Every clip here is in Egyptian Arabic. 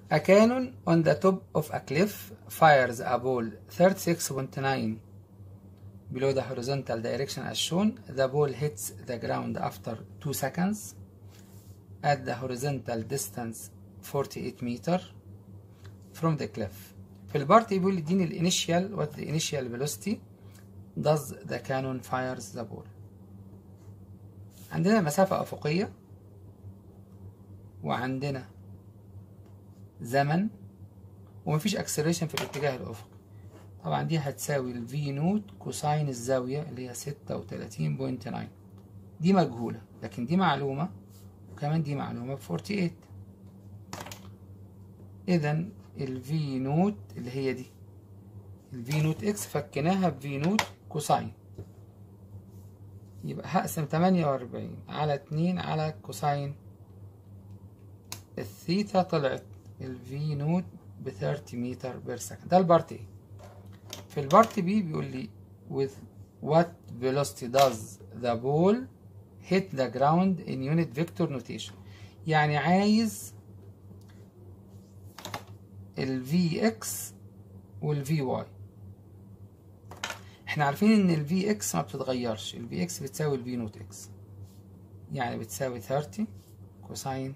A cannon on the top of a cliff fires a ball 36.9 below the horizontal direction as shown. The ball hits the ground after 2 seconds at the horizontal distance 48 meter from the cliff. في البارت بيقول اديني الانيشال what the initial velocity does the cannon fires the ball. عندنا مسافة أفقية وعندنا زمن ومفيش اكسلريشن في الاتجاه الافقي طبعا دي هتساوي الفي نوت كوساين الزاوية اللي هي ستة وتلاتين بوينت ناين دي مجهولة لكن دي معلومة وكمان دي معلومة بفورتي ايت اذا الفي نوت اللي هي دي الفي نوت اكس فكناها بفي نوت كوساين يبقى هقسم تمانية وأربعين على اتنين على كوساين الثيتا طلعت الفي نوت ب 30 متر بير سكند ده البارت ايه في البارت بي بيقول لي with what velocity does the ball hit the ground in unit vector notation يعني عايز ال Vx وال Vy احنا عارفين ان ال Vx ما بتتغيرش ال Vx بتساوي ال V نوت x يعني بتساوي 30 كوساين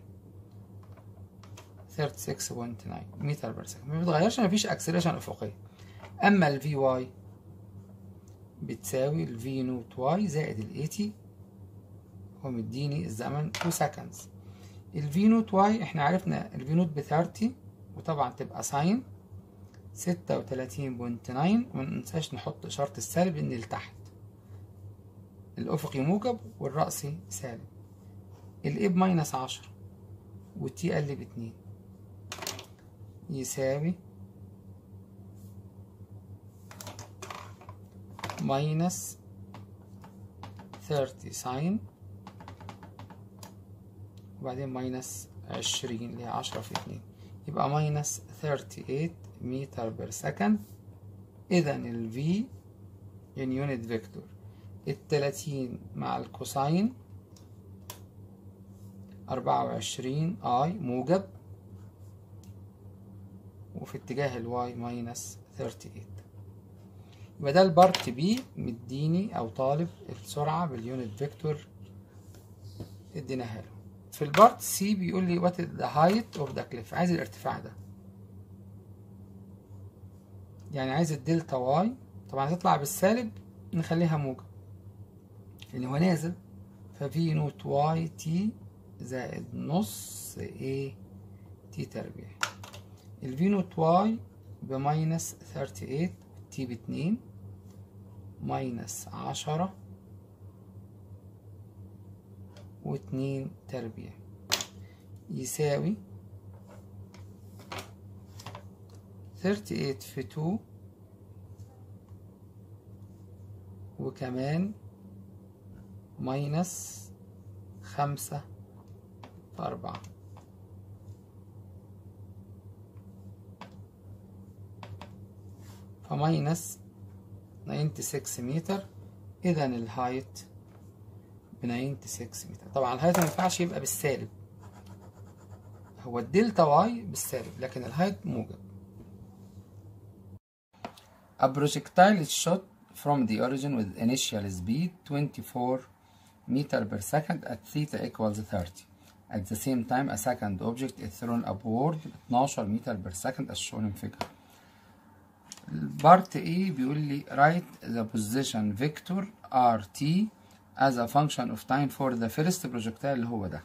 36.9 متر بير سكند ما بيتغيرش مفيش اكسلريشن افقيه اما ال Vy بتساوي ال V نوت y زائد ال 80 هو مديني الزمن 2 seconds ال V نوت y احنا عرفنا ال V نوت ب 30 وطبعا تبقى ساين 36.9 وما ننساش نحط شرط السالب ان لتحت الافقي موجب والرأسي سالب ال A بماينس 10 والتي قل باتنين يساوي ماينس 30 ساين وبعدين ماينس عشرين اللي هي عشرة في اتنين يبقى ماينس 38 متر بير سكند إذا ال V in unit vector التلاتين مع الكوساين أربعة وعشرين اي موجب وفي اتجاه الواي ماينس 38 يبقى ده البارت بي مديني او طالب السرعة باليونت فيكتور اديناها له في البارت سي بيقول لي وات ذا هايت اوف ذا كليف عايز الارتفاع ده يعني عايز الدلتا واي طبعا هتطلع بالسالب نخليها موجب لان هو نازل ففي نوت واي تي زائد نص ايه تي تربيع الفي نوت واي بماينس 38 تي باتنين ماينس عشرة واتنين تربيع يساوي 38 في 2 وكمان ماينس خمسة في أربعة فماينس 96 متر إذا الهايت ب 96 متر طبعا الهايت ما ينفعش يبقى بالسالب هو الدلتا واي بالسالب لكن الهايت موجب A projectile is shot from the origin with initial speed 24 meter per second at theta equals 30. At the same time, a second object is thrown upward 12 meter per second as shown in figure. Part A بيقول لي write the position vector RT as a function of time for the first projectile اللي هو ده.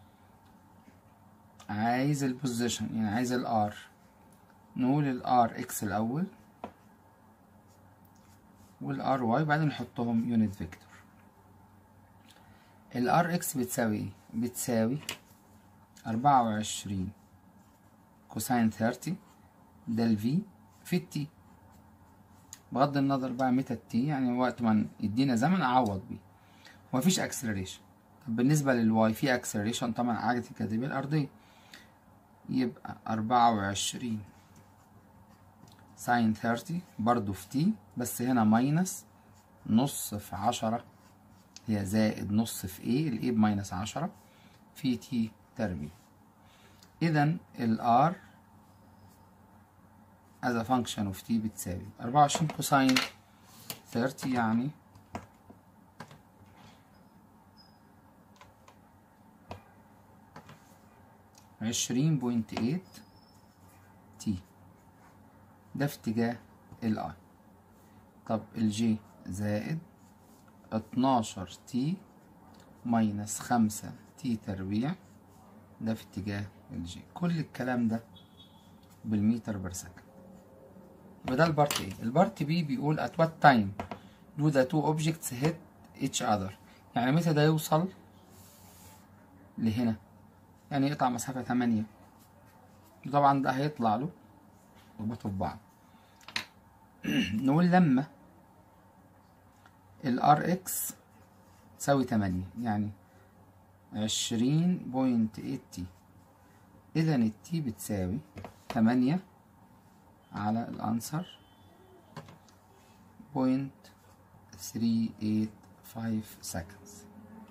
عايز البوزيشن يعني عايز ال R. نقول ال RX الأول وال RY بعدين نحطهم يونت فيكتور. ال RX بتساوي ايه؟ بتساوي أربعة وعشرين كوساين ثيرتي ده ال V في التي بغض النظر بقى متى التي يعني وقت ما يدينا زمن أعوض بيه ومفيش اكسلريشن طب بالنسبة للواي في اكسلريشن طبعا عجلة الجاذبية الأرضية يبقى أربعة وعشرين ساين ثيرتي برضو في تي بس هنا ماينس نص في عشرة هي زائد نص في ايه الايه بماينس عشرة في تي تربيع اذا الار as a function of t بتساوي أربعة وعشرين كوساين 30 يعني عشرين بوينت ايت تي ده في اتجاه الاي طب الجي زائد اتناشر تي ماينس خمسة تي تربيع ده في اتجاه الجي كل الكلام ده بالمتر بر سكند يبقى ده البارت ايه البارت بي بيقول at what time do the two objects hit each other يعني متى ده يوصل لهنا يعني يقطع مسافة تمانية طبعا ده هيطلع له يربطوا في بعض نقول لما ال Rx تساوي تمانية يعني عشرين بوينت ايت تي إذا التي بتساوي تمانية على الأنسر بوينت ثري ايت فايف seconds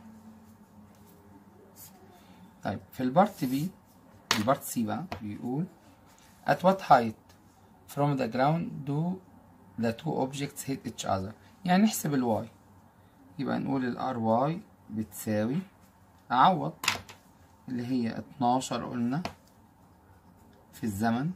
طيب في البارت بي البارت سي بقى بيقول at what height from the ground do the two objects hit each other يعني نحسب الواي يبقى نقول الار واي بتساوي أعوض اللي هي اتناشر قلنا في الزمن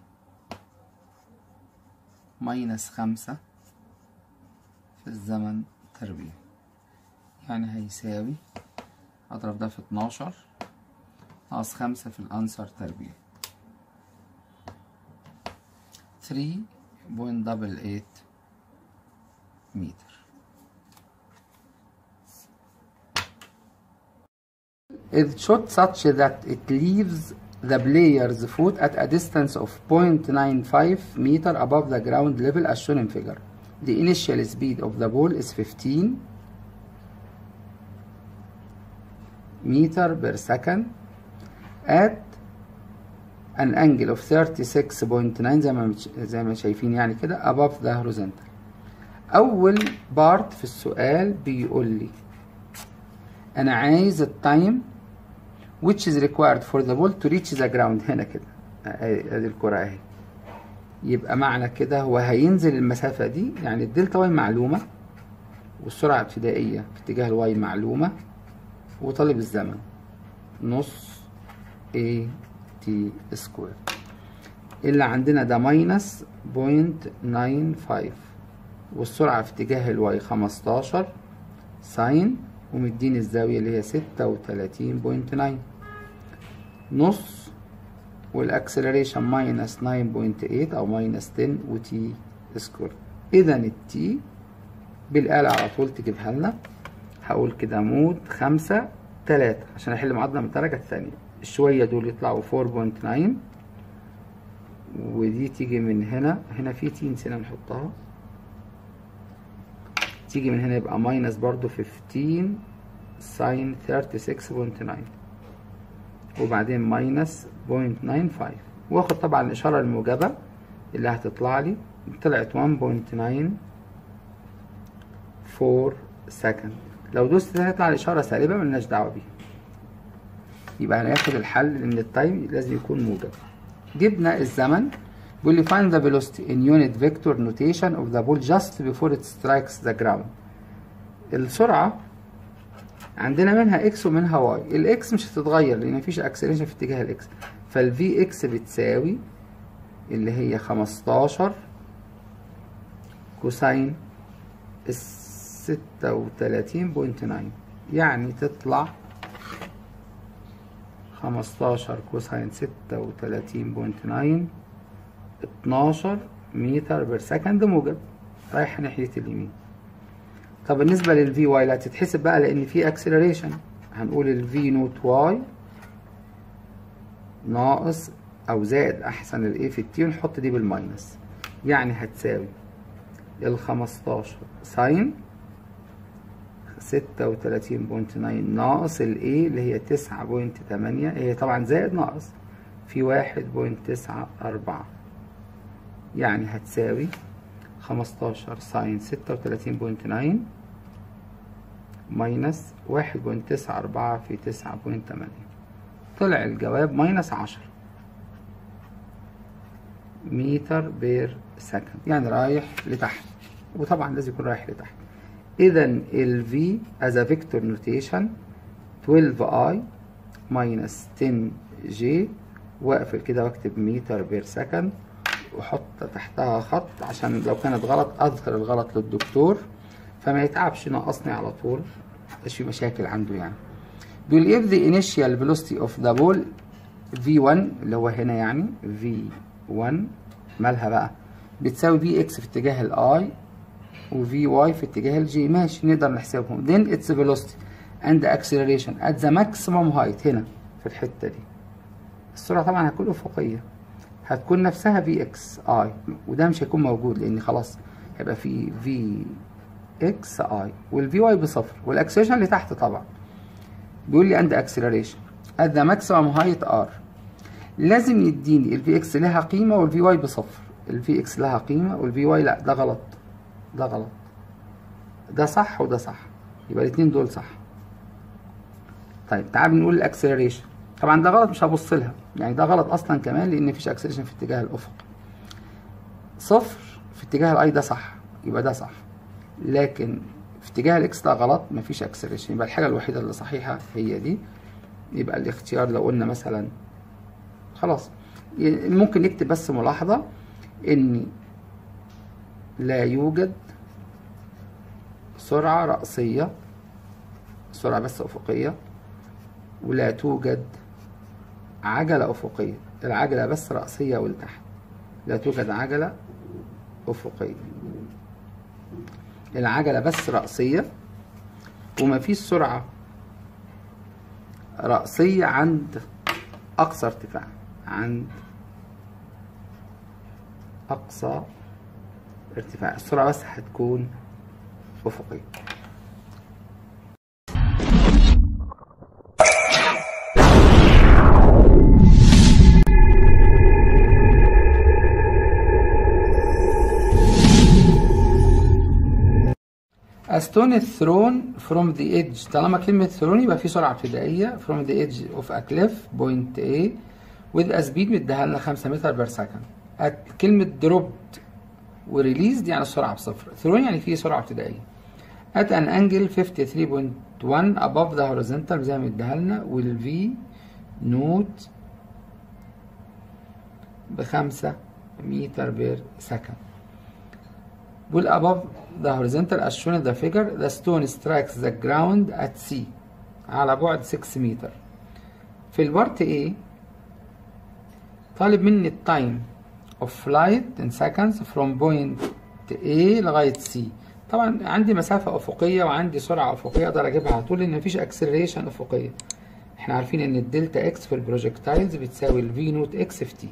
ماينس خمسة في الزمن تربيع يعني هيساوي أضرب ده في اتناشر ناقص خمسة في الأنسر تربيع ثري بوينت دبل ايت متر is shot such that it leaves the player's foot at a distance of 0.95 meter above the ground level as shown in figure. The initial speed of the ball is 15 meter per second at an angle of 36.9 زي ما زي ما شايفين يعني كده above the horizontal. أول بارت في السؤال بيقول لي أنا عايز التايم which is required for the ball to reach the ground هنا كده ادي الكرة اهي يبقى معنى كده هو هينزل المسافة دي يعني الدلتا واي معلومة والسرعة الابتدائية في اتجاه الواي معلومة وطالب الزمن نص A T سكوير اللي عندنا ده ماينس بوينت ناين فايف والسرعة في اتجاه الواي خمستاشر ساين ومديني الزاوية اللي هي ستة وتلاتين بوينت ناين نص والاكسلريشن ماينس 9.8 او ماينس 10 وتي سكوير اذا التي بالآلة على طول تجيبها لنا هقول كده مود خمسة تلاتة عشان احل معادلة من الدرجة الثانية الشوية دول يطلعوا 4.9 ودي تيجي من هنا هنا في تي نسينا نحطها تيجي من هنا يبقى ماينس برضو 15 ساين 36.9 وبعدين ماينس 0.95 واخد طبعا الإشارة الموجبة اللي هتطلع لي طلعت 1.94 سكند لو دوست هتطلع الإشارة سالبة ملناش دعوة بيها يبقى هناخد الحل إن التايم لازم يكون موجب جبنا الزمن بيقول لي find the velocity in unit vector notation of the ball just before it strikes the ground السرعة عندنا منها اكس ومنها واي الاكس مش هتتغير لان مفيش اكسلريشن في اتجاه الاكس فالفي اكس بتساوي اللي هي خمستاشر كوساين ستة وتلاتين بوينت ناين يعني تطلع خمستاشر كوساين ستة وتلاتين بوينت ناين اتناشر متر بير سكند موجب رايح ناحية اليمين طب بالنسبة للفي واي لا تتحسب بقى لأن في اكسلريشن هنقول الفي نوت واي ناقص أو زائد أحسن الإيه في التي ونحط دي بالماينس يعني هتساوي الخمستاشر ساين ستة وتلاتين بوينت ناين ناقص الإيه اللي هي تسعة بوينت تمانية هي طبعا زائد ناقص في واحد بوينت تسعة أربعة يعني هتساوي خمستاشر ساين ستة وتلاتين بوينت ناين ماينس واحد بوينت تسعة أربعة في تسعة بوينت تمانية طلع الجواب ماينس عشرة متر بير سكند يعني رايح لتحت وطبعا لازم يكون رايح لتحت اذا ال V as a vector notation 12i minus 10j واقفل كده واكتب متر بير سكند واحط تحتها خط عشان لو كانت غلط اظهر الغلط للدكتور فما يتعبش ينقصني على طول مش في مشاكل عنده يعني بيقول if the initial velocity of the ball v1 اللي هو هنا يعني v1 مالها بقى بتساوي vx في اتجاه الاي و vy في اتجاه الجي ماشي نقدر نحسبهم then its velocity and acceleration at the maximum height هنا في الحتة دي السرعة طبعا هتكون أفقية هتكون نفسها vx i وده مش هيكون موجود لأن خلاص هيبقى في vx i والvy بصفر والاكسلريشن اللي تحت طبعا بيقول لي عند acceleration at the maximum height r لازم يديني ال Vx لها قيمة وال Vy بصفر ال Vx لها قيمة وال Vy لا ده غلط ده غلط ده صح وده صح يبقى الاتنين دول صح طيب تعال نقول الاكسلريشن طبعا ده غلط مش هبص لها يعني ده غلط اصلا كمان لان مفيش اكسلريشن في اتجاه الافق صفر في اتجاه الاي ده صح يبقى ده صح لكن في اتجاه الاكس ده غلط مفيش اكسلريشن يبقى الحاجه الوحيده اللي صحيحه هي دي يبقى الاختيار لو قلنا مثلا خلاص ممكن نكتب بس ملاحظة ان لا يوجد سرعة رأسية سرعة بس أفقية ولا توجد عجلة أفقية العجلة بس رأسية ولتحت لا توجد عجلة أفقية العجلة بس رأسية ومفيش سرعة رأسية عند أقصى ارتفاع عند أقصى ارتفاع السرعة بس هتكون أفقية A stone is thrown from the edge طالما كلمة thrown يبقى في سرعة ابتدائية from the edge of a cliff point A with a speed مديها لنا 5 متر بير سكند كلمة dropped وريليزد يعني السرعة بصفر thrown يعني في سرعة ابتدائية at an angle 53.1 above the horizontal زي ما مديها لنا وال V نوت بخمسة متر بير سكند وال above the horizontal as shown in the figure the stone strikes the ground at C على بعد 6 متر في البارت A طالب مني التايم of flight in seconds from point A لغاية C طبعا عندي مسافة أفقية وعندي سرعة أفقية أقدر أجيبها على طول لأن مفيش acceleration أفقية احنا عارفين إن الدلتا إكس في البروجكتايلز بتساوي ال V نوت إكس في T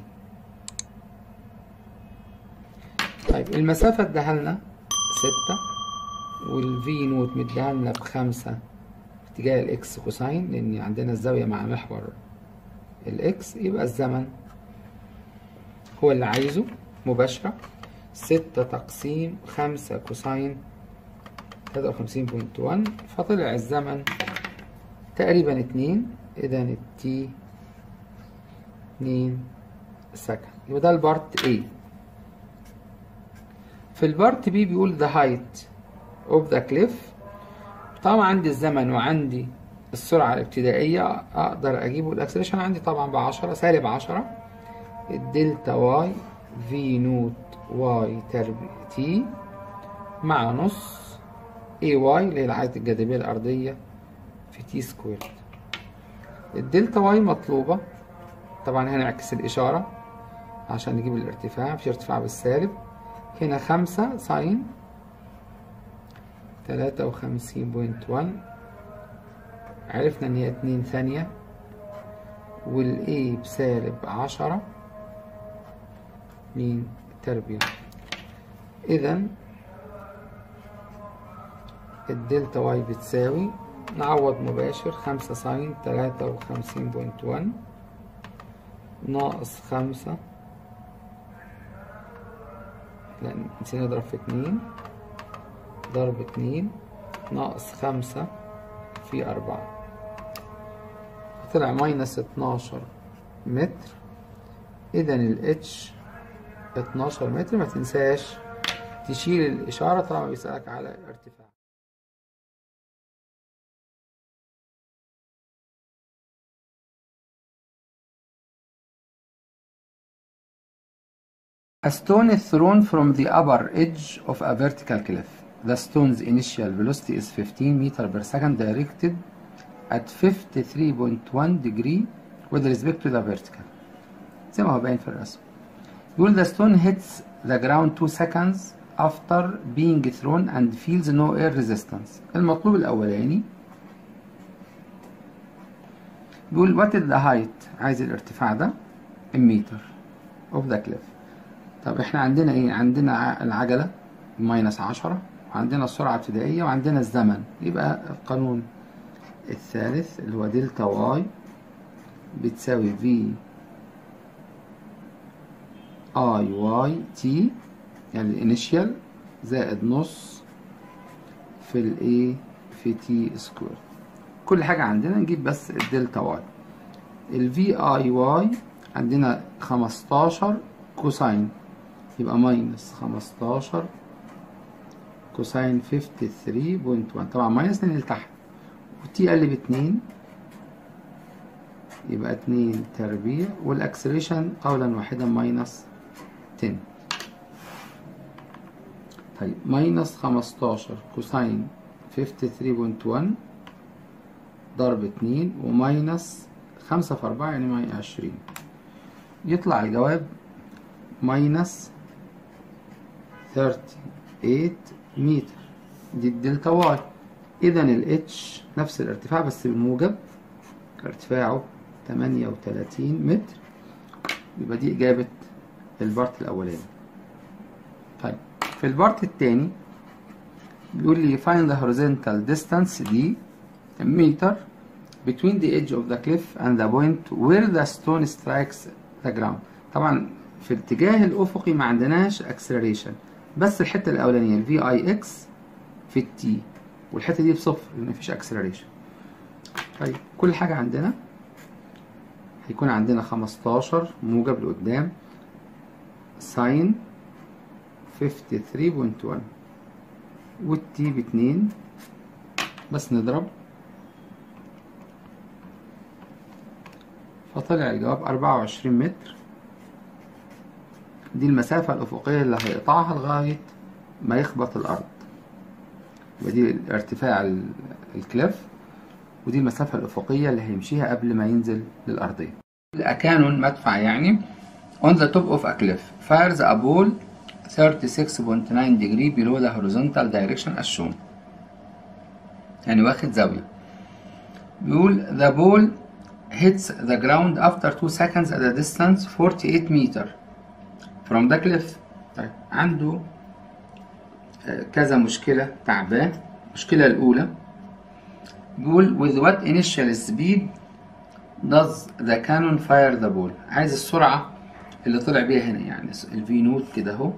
طيب المسافة اداها لنا ستة والفي نوت مديها لنا بخمسة في اتجاه الاكس كوساين لان عندنا الزاوية مع محور الاكس يبقى الزمن هو اللي عايزه مباشرة ستة تقسيم خمسة كوساين تلاتة وخمسين بوينت وان فطلع الزمن تقريبا اتنين اذا التي اتنين سكند يبقى ده البارت A في البارت بي بيقول the height of the cliff طبعا عندي الزمن وعندي السرعة الابتدائية أقدر أجيبه الأكسلريشن عندي طبعا بعشرة سالب عشرة الدلتا واي في نوت واي تربي تي مع نص اي واي اللي هي العادة الجاذبية الأرضية في تي سكوير الدلتا واي مطلوبة طبعا هنعكس الإشارة عشان نجيب الارتفاع في ارتفاع بالسالب هنا خمسة ساين تلاتة وخمسين بوينت وان عرفنا ان هي اتنين ثانية والاي بسالب عشرة اتنين تربيع اذا الدلتا واي بتساوي نعوض مباشر خمسة ساين تلاتة وخمسين بوينت وان ناقص خمسة لا نسينا نضرب في اتنين ضرب اتنين ناقص خمسة في أربعة طلع ماينس اتناشر متر إذا ال H 12 متر ما تنساش تشيل الإشارة طالما بيسألك على ارتفاع A stone is thrown from the upper edge of a vertical cliff. The stone's initial velocity is 15 meter per second directed at 53.1 degree with respect to the vertical. زي ما هو باين في الرسم. يقول the stone hits the ground 2 seconds after being thrown and feels no air resistance. المطلوب الأولاني بيقول what is the height عايز الارتفاع ده in meter of the cliff. طب احنا عندنا ايه عندنا العجلة ماينس عشرة وعندنا السرعة ابتدائية وعندنا الزمن يبقى القانون الثالث اللي هو دلتا واي بتساوي في اي واي تي يعني الانيشيال زائد نص في الايه في تي سكوير كل حاجة عندنا نجيب بس الدلتا واي الفي اي واي عندنا خمستاشر كوساين يبقى ماينس خمستاشر كوساين فيفتي ثري بوينت وان طبعا ماينس لان لتحت وتي قلب اتنين يبقى اتنين تربيع والاكسلريشن قولا واحدا ماينس تن طيب ماينس خمستاشر كوساين فيفتي ثري بوينت وان ضرب اتنين وماينس خمسة في أربعة يعني ماي عشرين يطلع الجواب ماينس 38 متر دي الدلتا واي اذا الاتش نفس الارتفاع بس بالموجب ارتفاعه 38 متر يبقى دي اجابة البارت الاولاني طيب في البارت التاني بيقول لي find the horizontal distance دي متر between the edge of the cliff and the point where the stone strikes the ground طبعا في الاتجاه الافقي ما عندناش acceleration بس الحته الاولانيه الفي اي اكس في التي والحته دي بصفر لان مفيش اكسلريشن طيب كل حاجه عندنا هيكون عندنا 15 موجب لقدام ساين 53.1 والتي باتنين بس نضرب فطلع الجواب 24 متر دي المسافة الأفقية اللي هيقطعها لغاية ما يخبط الأرض يبقى دي ارتفاع الكليف ودي المسافة الأفقية اللي هيمشيها قبل ما ينزل للأرضية كانون مدفع يعني on the top of a cliff fires a ball 36.9 degree below the horizontal direction as shown يعني واخد زاوية بيقول the ball hits the ground after 2 seconds at a distance 48 meter from the cliff طيب عنده كذا مشكلة تعباه المشكلة الأولى بيقول with what initial speed does the cannon fire the ball عايز السرعة اللي طلع بيها هنا يعني الفي نوت كده اهو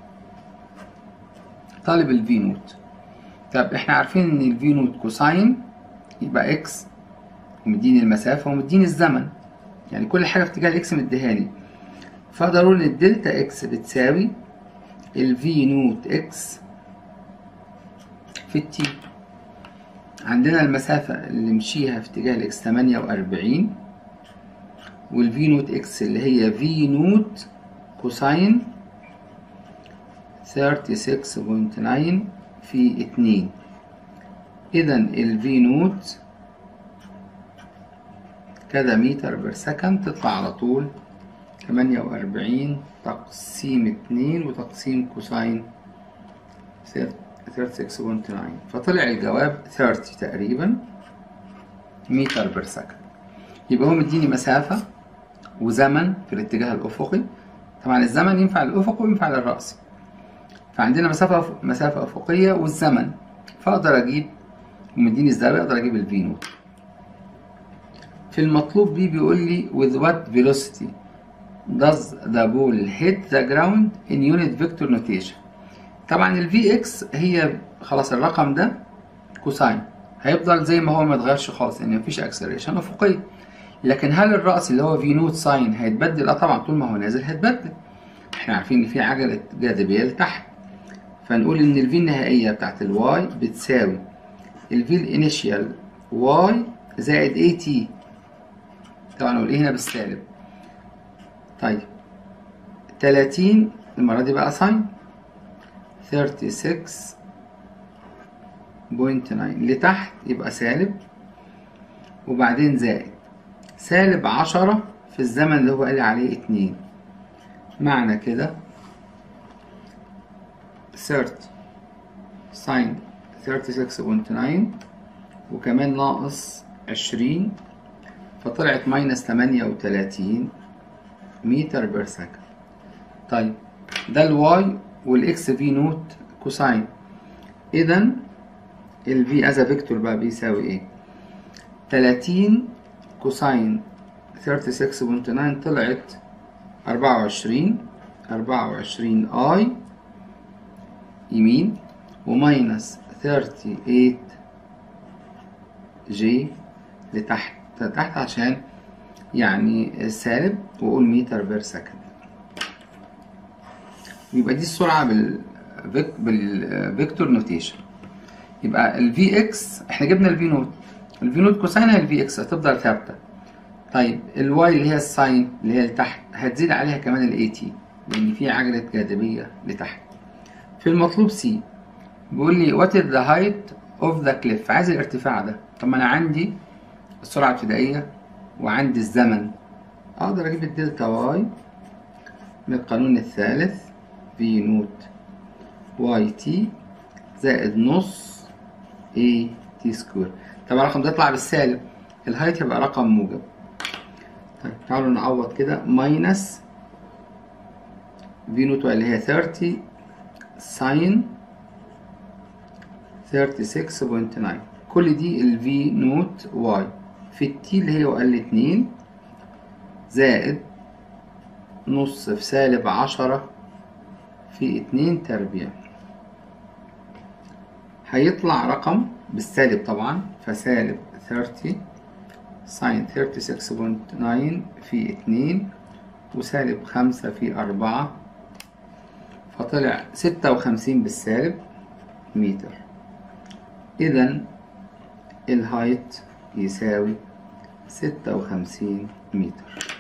طالب الفي نوت طب احنا عارفين ان الفي نوت كوساين يبقى اكس ومديني المسافة ومديني الزمن يعني كل حاجة في اتجاه الاكس مديهاني فاقدر اقول ان الدلتا اكس بتساوي الفي نوت اكس في التي عندنا المسافة اللي مشيها في اتجاه الاكس تمانية وأربعين والفي نوت اكس اللي هي في نوت كوساين 36.9 في اتنين إذا الفي نوت كذا متر بر سكند تطلع على طول تمانية وأربعين تقسيم اتنين وتقسيم كوساين 36.9 فطلع الجواب 30 تقريبا متر بر سكند يبقى هو مديني مسافة وزمن في الاتجاه الأفقي طبعا الزمن ينفع للأفق وينفع للرأسي فعندنا مسافة مسافة أفقية والزمن فأقدر أجيب ومديني الزاوية أقدر أجيب الفي نوت في المطلوب بيه بيقول لي with what velocity does the ball hit the ground in unit vector notation طبعا ال Vx هي خلاص الرقم ده كوساين هيفضل زي ما هو ما اتغيرش خالص لان مفيش اكسلريشن لكن هل الرأس اللي هو في نوت ساين هيتبدل؟ اه طبعا طول ما هو نازل هيتبدل احنا عارفين ان في عجلة جاذبية لتحت فنقول ان الفي النهائية بتاعت الواي بتساوي الفي الانيشيال واي زائد اي تي طبعا نقول ايه هنا بالسالب طيب 30 المرة دي بقى ساين 36.9 لتحت يبقى سالب وبعدين زائد سالب عشرة في الزمن اللي هو قال عليه اتنين معنى كده 30 ساين 36.9 وكمان ناقص 20 فطلعت ماينس 38 متر بير سكند طيب ده الواي والاكس في نوت كوساين اذا الفي از فيكتور بقى بيساوي ايه 30 كوساين 36.9 طلعت 24 24 اي يمين وماينس 38 جي لتحت تحت عشان يعني سالب وقول متر بير سكند يبقى دي السرعة بال بالفيكتور نوتيشن يبقى الفي اكس احنا جبنا الفي نوت الفي نوت كوساين الفي اكس هتفضل ثابتة طيب الواي اللي هي الساين اللي هي لتحت هتزيد عليها كمان الاي تي لان في عجلة جاذبية لتحت في المطلوب سي بيقول لي وات از ذا هايت اوف ذا كليف عايز الارتفاع ده طب ما انا عندي السرعة الابتدائية وعندي الزمن اقدر اجيب الدلتا واي من القانون الثالث في نوت واي تي زائد نص اي تي سكوير طبعا الرقم ده يطلع بالسالب الهايت يبقى رقم موجب طيب تعالوا نعوض كده ماينس في نوت اللي هي 30 ساين 36.9 كل دي ال V نوت واي في التي اللي هي وقال اتنين زائد نص في سالب عشرة في اتنين تربيع هيطلع رقم بالسالب طبعا فسالب 30 ساين 36.9 في اتنين وسالب خمسة في أربعة فطلع ستة وخمسين بالسالب متر إذا الهايت يساوي ستة وخمسين متر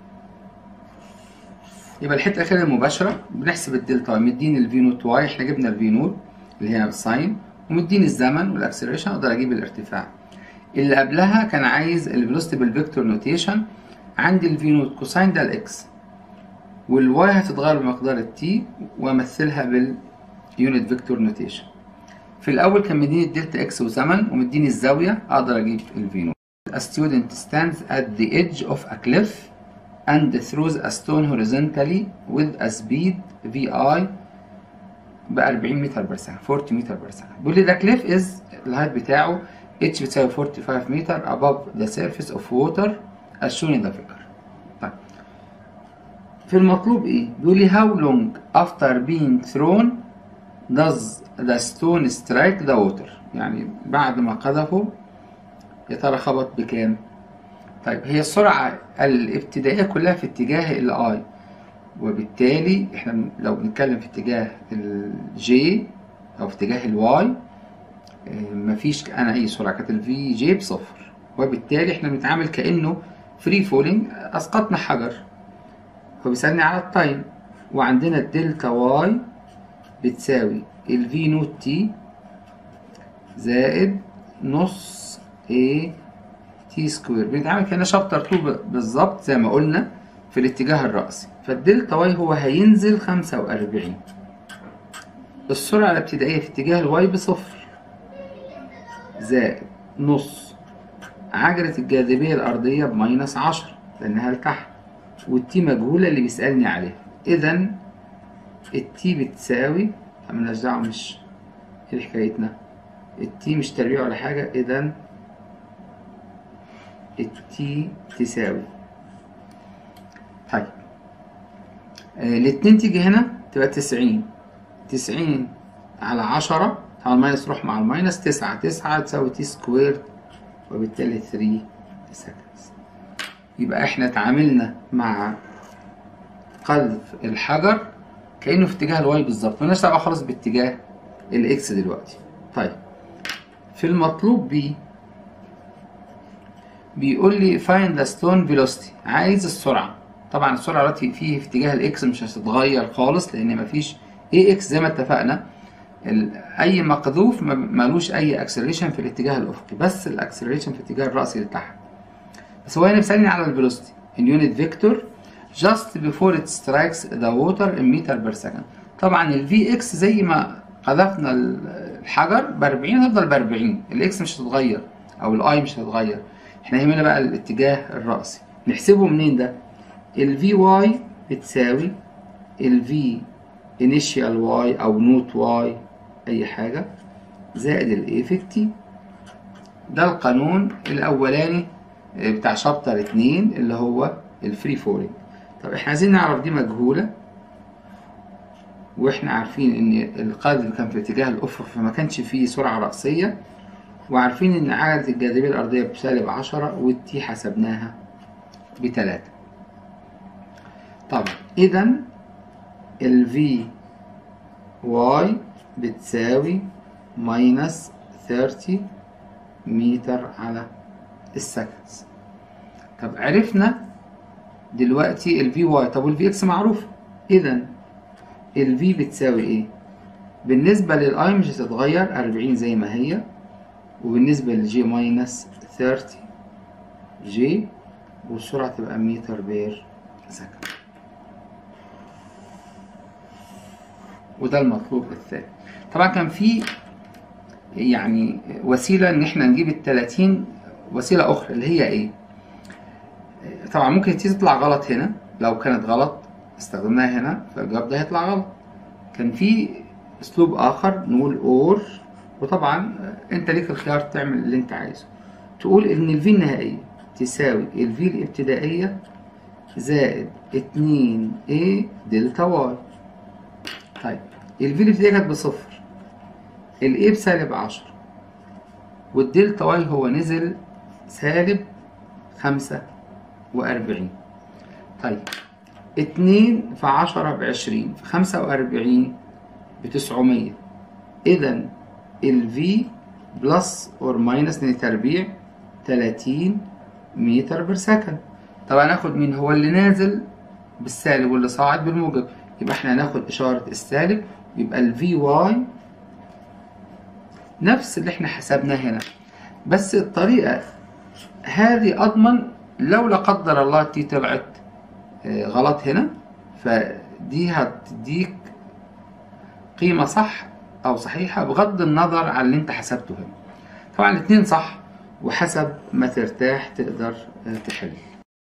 يبقى الحته الاخيره المباشره بنحسب الدلتا مديني الفي نوت واي احنا جبنا الفي نوت اللي هي الساين ومديني الزمن والاكسلريشن اقدر اجيب الارتفاع اللي قبلها كان عايز الفيلوسيتي بالفيكتور نوتيشن عندي الفي نوت كوساين ده الاكس والواي هتتغير بمقدار التي وامثلها باليونت فيكتور نوتيشن في الاول كان مديني الدلتا اكس وزمن ومديني الزاويه اقدر اجيب الفي نوت A student stands at the edge of a cliff and throws a stone horizontally with a speed vi ب 40 متر بر سكند 40 متر بر سكند بيقول لي ده كليف از الهايت بتاعه h بتساوي 45 متر above the surface of water as shown in the figure طيب في المطلوب ايه؟ بيقول لي how long after being thrown does the stone strike the water يعني بعد ما قذفه يا ترى خبط بكام؟ طيب هي السرعة الابتدائية كلها في اتجاه الاي وبالتالي احنا لو بنتكلم في اتجاه الجي او في اتجاه الواي مفيش انا اي سرعة كانت الفي جي بصفر وبالتالي احنا بنتعامل كأنه فري فولينج اسقطنا حجر فبيسألني على التايم وعندنا الدلتا واي بتساوي الفي نوت تي زائد نص ايه تي سكوير بنتعامل كأنه شابتر 2 بالظبط زي ما قلنا في الاتجاه الرأسي فالدلتا واي هو هينزل 45 السرعة الابتدائية في اتجاه الواي بصفر زائد نص عجلة الجاذبية الأرضية بماينس 10 لأنها لتحت والتي مجهولة اللي بيسألني عليها إذا التي بتساوي ملناش دعوة مش ايه حكايتنا التي مش تربيع ولا حاجة إذا التي تساوي طيب آه الاتنين تيجي هنا تبقى تسعين تسعين على عشرة طبعا الماينس تروح مع الماينس تسعة تسعة تساوي تي سكوير وبالتالي 3 سكندز يبقى احنا اتعاملنا مع قذف الحجر كانه في اتجاه الواي بالظبط مالناش دعوه خالص باتجاه الاكس دلوقتي طيب في المطلوب بي بيقول لي find the stone velocity عايز السرعه طبعا السرعه دلوقتي فيه في اتجاه الاكس مش هتتغير خالص لان مفيش اي اكس زي ما اتفقنا اي مقذوف ملوش اي اكسلريشن في الاتجاه الافقي بس الاكسلريشن في الاتجاه الراسي لتحت بس هو هنا بيسالني على الفيلوسيتي in unit vector just before it strikes the water in meter per second طبعا ال Vx زي ما قذفنا الحجر ب 40 هتفضل ب 40 الاكس مش هتتغير او الاي مش هتتغير احنا يهمنا بقى الاتجاه الرأسي نحسبه منين ده ال Vy بتساوي ال V initial y او نوت y اي حاجة زائد ال A في التي ده القانون الاولاني بتاع شابتر اتنين اللي هو الفري فولينج طب احنا عايزين نعرف دي مجهولة واحنا عارفين ان القاذف كان في اتجاه الافق فما كانش فيه سرعة رأسية وعارفين ان عجلة الجاذبية الارضية بسالب عشرة والتي حسبناها بتلاتة طبعا اذا ال V y بتساوي ماينس 30 متر على السكندز طب عرفنا دلوقتي ال Vy طب وال Vx معروف اذا ال V بتساوي ايه بالنسبة للI مش هتتغير 40 زي ما هي وبالنسبة للجي ماينس 30 جي والسرعة تبقى متر بير سكند وده المطلوب الثاني طبعا كان في يعني وسيلة ان احنا نجيب التلاتين وسيلة اخرى اللي هي ايه طبعا ممكن تيجي تطلع غلط هنا لو كانت غلط استخدمناها هنا فالجواب ده هيطلع غلط كان في اسلوب اخر نقول اور وطبعا انت ليك الخيار تعمل اللي انت عايزه تقول ان الفي النهائية تساوي الفي الابتدائية زائد اتنين ايه دلتا واي طيب الفي الابتدائية كانت بصفر الايه بسالب عشرة والدلتا واي هو نزل سالب خمسة وأربعين طيب اتنين في عشرة بعشرين في خمسة وأربعين بتسعمية إذا ال V بلس اور ماينس اتنين تربيع تلاتين متر بير سكند طبعا ناخد مين هو اللي نازل بالسالب واللي صاعد بالموجب يبقى احنا هناخد إشارة السالب يبقى ال VY نفس اللي احنا حسبناه هنا بس الطريقة هذه أضمن لو لا قدر الله تي طلعت غلط هنا فدي هتديك قيمة صح أو صحيحة بغض النظر عن اللي أنت حسبته هنا طبعا الاتنين صح وحسب ما ترتاح تقدر تحل